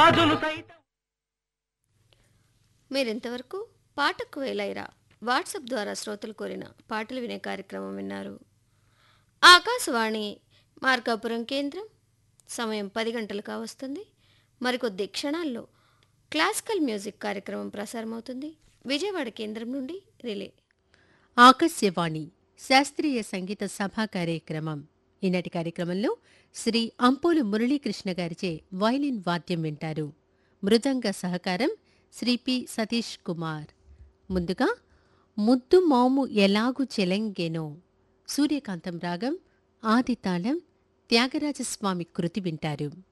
రాజులు సైతం మీరింతవరకు పాటకు వేలైరా వాట్సాప్ ద్వారా శ్రోతలు కోరిన పాటలు వినే కార్యక్రమం విన్నారు ఆకాశవాణి మార్కాపురం కేంద్రం సమయం పది గంటలు కావస్తుంది మరికొద్ది క్షణాల్లో క్లాసికల్ మ్యూజిక్ కార్యక్రమం ప్రసారమవుతుంది విజయవాడ కేంద్రం నుండి రిలే ఆకాశవాణి శాస్త్రీయ సంగీత సభా కార్యక్రమం ఈనాటి కార్యక్రమంలో శ్రీ అంపోలు మురళీకృష్ణ గారిచే వైలిన్ వాద్యం వింటారు మృదంగ సహకారం శ్రీ పి సతీష్ కుమార్ ముందుగా ముద్దు మాము ఎలాగు చెలంగెనో సూర్యకాంతం రాగం ఆది తాళం త్యాగరాజస్వామి కృతి వింటారు